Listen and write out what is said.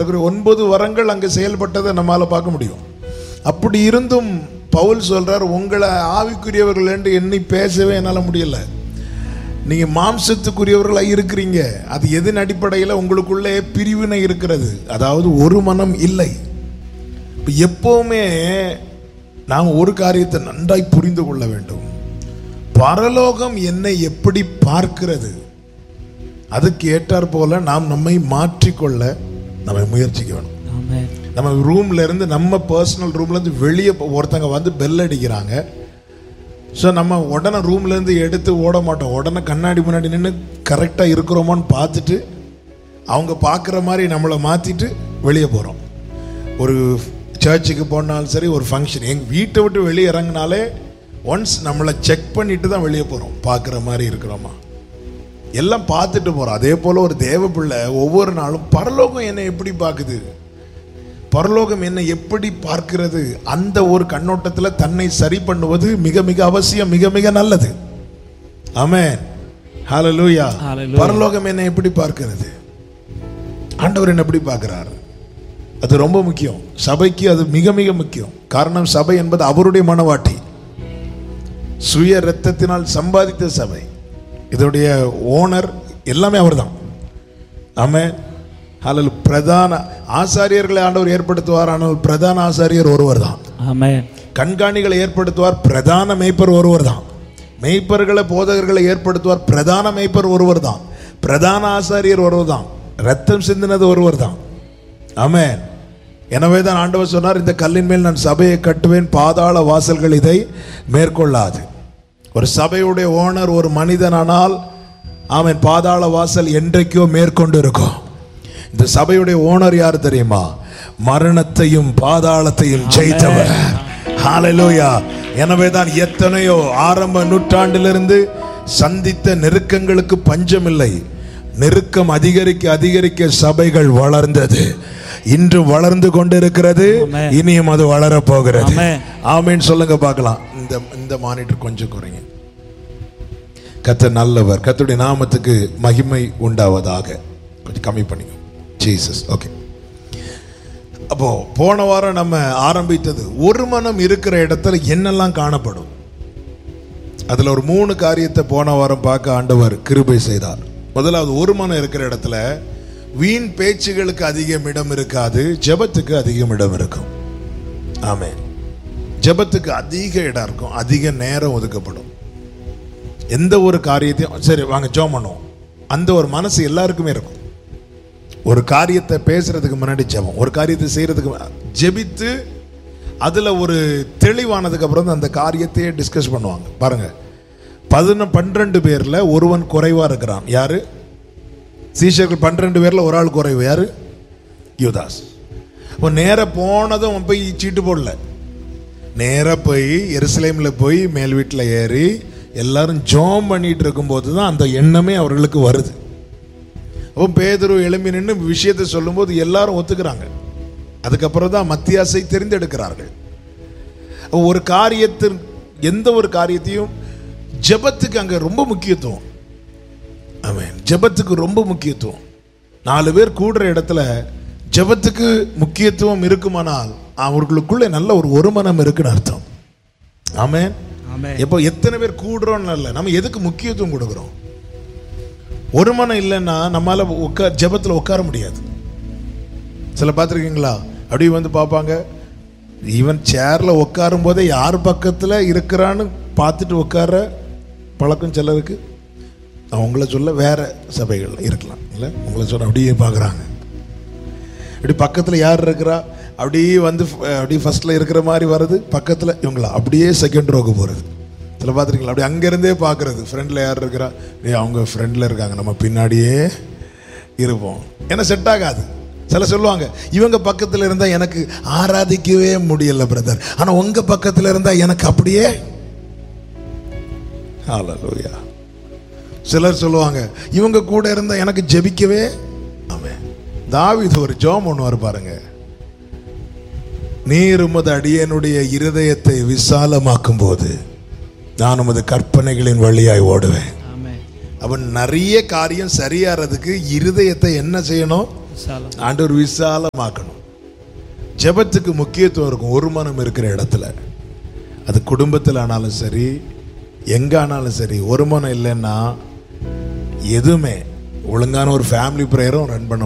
ஏறக்குறைய ஒன்பது வரங்கள் அங்கே செயல்பட்டதை நம்மால பார்க்க முடியும் அப்படி இருந்தும் பவுல் சொல்றார் உங்களை ஆவிக்குரியவர்கள் என்று எண்ணி பேசவே என்னால் முடியல நீங்க மாம்சத்துக்குரியவர்களாக இருக்கிறீங்க அது எதன் அடிப்படையில் உங்களுக்குள்ளே பிரிவினை இருக்கிறது அதாவது ஒரு மனம் இல்லை இப்ப எப்பவுமே நாம் ஒரு காரியத்தை நன்றாய் புரிந்து கொள்ள வேண்டும் பரலோகம் என்னை எப்படி பார்க்கிறது அதுக்கு ஏற்றாற் போல நாம் நம்மை மாற்றிக்கொள்ள நம்ம முயற்சிக்க வேணும் ஆமென் நம்ம ரூம்ல இருந்து நம்ம பர்சனல் ரூம்ல இருந்து வெளியே போ- ஒருத்தங்க வந்து பெல் அடிக்கிறாங்க ஸோ நம்ம உடனே ரூம்ல இருந்து எடுத்து ஓட மாட்டோம் உடனே கண்ணாடி முன்னாடி நின்று கரெக்டாக இருக்கிறோமான்னு பார்த்துட்டு அவங்க பார்க்குற மாதிரி நம்மளை மாற்றிட்டு வெளியே போகிறோம் ஒரு சர்ச்சுக்கு போனாலும் சரி ஒரு ஃபங்க்ஷன் எங்கள் வீட்டை விட்டு வெளியே இறங்கினாலே ஒன்ஸ் நம்மளை செக் பண்ணிட்டு தான் வெளியே போகிறோம் பார்க்குற மாதிரி இருக்கிறோமா எல்லாம் பார்த்துட்டு போகிறோம் அதே போல் ஒரு தேவ பிள்ளை ஒவ்வொரு நாளும் பரலோகம் என்னை எப்படி பார்க்குது பரலோகம் என்னை எப்படி பார்க்கிறது அந்த ஒரு கண்ணோட்டத்தில் தன்னை சரி பண்ணுவது மிக மிக அவசியம் மிக மிக நல்லது ஆமென் ஹalleluya Hallelujah. பரலோகம் என்னை எப்படி பார்க்கிறது ஆண்டவர் என்ன எப்படி பார்க்கிறார் அது ரொம்ப முக்கியம் சபைக்கு அது மிக மிக முக்கியம் காரணம் சபை என்பது அவருடைய மனவாட்டி சுய இரத்தத்தினால் சம்பாதித்த சபை இதோடைய ஓனர் எல்லாமே அவர்தான் ஆமென் அல்லது பிரதான ஆசாரியர்களை ஆண்டவர் ஏற்படுத்துவார் ஆனால் பிரதான ஆசாரியர் ஒருவர் தான் ஆமென் கண்காணிகளை ஏற்படுத்துவார் பிரதான மேய்ப்பர் ஒருவர் தான் மேய்ப்பர்களை போதகர்களை ஏற்படுத்துவார் பிரதான மேய்ப்பர் ஒருவர் தான் பிரதான ஆசாரியர் ஒருவர் தான் ரத்தம் சிந்தினது ஒருவர் தான் ஆமென் எனவே தான் ஆண்டவர் சொன்னார் இந்த கல்லின் மேல் நான் சபையை கட்டுவேன் பாதாள வாசல்கள் இதை மேற்கொள்ளாது ஒரு சபையுடைய ஓனர் ஒரு மனிதனானால் ஆமென் பாதாள வாசல் என்றைக்கோ மேற்கொண்டு இருக்கும் இந்த சபையுடைய ஓனர் யார் தெரியுமா மரணத்தையும் பாதாளத்தையும் ஜெயித்தவர் ஹalleluya எனவே தான் எத்தனையோ ஆரம்ப நூற்றாண்டிலிருந்து சந்தித்த நெருக்கங்களுக்கு பஞ்சமில்லை நெருக்கம் அதிகரிக்க அதிகரிக்க சபைகள் வளர்ந்தது இன்று வளர்ந்து கொண்டிருக்கிறது ஆமென். இனியும் அது வளரப் போகிறது ஆமென். ஆமென் சொல்லுங்க பார்க்கலாம் இந்த இந்த மானிட்டர் கொஞ்சம் குறைங்க கர்த்தர் நல்லவர் கர்த்தருடைய நாமத்துக்கு மகிமை உண்டாவதாக கொஞ்சம் கம்மி பண்ணிக்கோ ஜீசஸ் ஓகே அப்போ போன வாரம் நம்ம ஆரம்பித்தது ஒரு மனம் இருக்கிற இடத்துல என்னெல்லாம் காணப்படும் அதுல ஒரு மூணு காரியத்தை போன வாரம் பார்க்க ஆண்டவர் கிருபை செய்தார் முதலாவது ஒரு மனம் இருக்கிற இடத்துல வீண் பேச்சுகளுக்கு அதிகம் இடம் இருக்காது ஜெபத்துக்கு அதிகம் இடம் இருக்கும் ஆமென் ஜெபத்துக்கு அதிக இடம் இருக்கும் அதிக நேரம் ஒதுக்கப்படும் எந்த ஒரு காரியத்தையும் சரி வாங்க ஜெபம் பண்ணுவோம் அந்த ஒரு மனசு எல்லாருக்குமே இருக்கும் ஒரு காரியத்தை பேசுறதுக்கு முன்னாடி ஜெபம் ஒரு காரியத்தை செய்யறதுக்கு மு- ஜெபித்து அதுல ஒரு தெளிவானதுக்கு அப்புறம் தான் அந்த காரியத்தையே டிஸ்கஸ் பண்ணுவாங்க பாருங்க பதினொன்று பன்னிரெண்டு பேர்ல ஒருவன் குறைவா இருக்கிறான் யாரு சீஷர்கள் பன்னிரெண்டு பேர்ல ஒரு ஆள் குறைவு யாரு யூதாஸ் இப்போ நேர போனதும் அவன் போய் சீட்டு போடல நேரா போய் எருசலேம்ல போய் மேல் வீட்டில் ஏறி எல்லாரும் ஜோம் பண்ணிட்டு இருக்கும்போது தான் அந்த எண்ணமே அவர்களுக்கு வருது அப்போ பேதுரு எழும்பி நின்று விஷயத்தை சொல்லும்போது எல்லாரும் ஒத்துக்கிறாங்க அதுக்கப்புறம் தான் மத்தியாசை தெரிந்தெடுக்கிறார்கள் அப்போ ஒரு காரியத்தின் எந்த ஒரு காரியத்தையும் ஜெபத்துக்கு அங்க ரொம்ப முக்கியத்துவம் ஆமென் ஜெபத்துக்கு ரொம்ப முக்கியத்துவம் நாலு பேர் கூடுற இடத்துல ஜெபத்துக்கு முக்கியத்துவம் இருக்குமானால் அவர்களுக்குள்ள நல்ல ஒரு ஒருமனம் இருக்குன்னு அர்த்தம் ஆமென் ஆமென் இப்போ எத்தனை பேர் கூடுறோம்னு இல்லை நம்ம எதுக்கு முக்கியத்துவம் கொடுக்குறோம் ஒரு மனம் இல்லைன்னா நம்மால உட்கார் ஜெபத்தில் உட்கார முடியாது சில பார்த்துருக்கீங்களா அப்படியே வந்து பார்ப்பாங்க ஈவன் சேரில் உட்காரும் போதே யார் பக்கத்தில் இருக்கிறான்னு பார்த்துட்டு உட்கார பழக்கம் சிலருக்கு நான் உங்களை சொல்ல வேற சபைகள் இருக்கலாம் இல்லை உங்களை சொல்ல அப்படியே பார்க்குறாங்க இப்படி பக்கத்தில் யார் இருக்கிறா அப்படியே வந்து அஹ், அப்படியே ஃபர்ஸ்ட்ல இருக்கிற மாதிரி வருது பக்கத்தில் இவங்களா அப்படியே செகண்ட் ரோக்கு போகிறது சில பார்த்துருக்கீங்களா அப்படி அங்கேருந்தே பார்க்குறது ஃப்ரெண்டில் யார் இருக்கிறா டேய் அவங்க ஃப்ரெண்டில் இருக்காங்க நம்ம பின்னாடியே இருப்போம் ஏன்னா செட் ஆகாது சில சொல்லுவாங்க இவங்க பக்கத்தில் இருந்தால் எனக்கு ஆராதிக்கவே முடியல பிரதர் ஆனால் உங்கள் பக்கத்தில் இருந்தால் எனக்கு அப்படியே ஹalleluya சிலர் சொல்லுவாங்க இவங்க கூட இருந்தா எனக்கு ஜெபிக்கவே ஆமென் தாவீது ஒரு ஜோம் ஒன்று பாருங்க நீர் உமது அடியனுடைய இருதயத்தை விசாலமாக்கும் போது நான் உமது கற்பனைகளின் வழியாய் ஓடுவேன் ஆமென் அவன் நிறைய காரியம் சரியாறதுக்கு இருதயத்தை என்ன செய்யணும் விசாலம் ஆண்டவர் விசாலமாக்கணும் ஜெபத்துக்கு முக்கியத்துவம் இருக்கும் ஒரு மனம் இருக்கிற இடத்துல அது குடும்பத்தில் ஆனாலும் சரி எங்க ஆனாலும் சரி ஒரு மனம் இல்லைன்னா எதுவுமே ஒழுங்கான ஒரு ஃபேமிலி ப்ரேயரும் ரன் பண்ண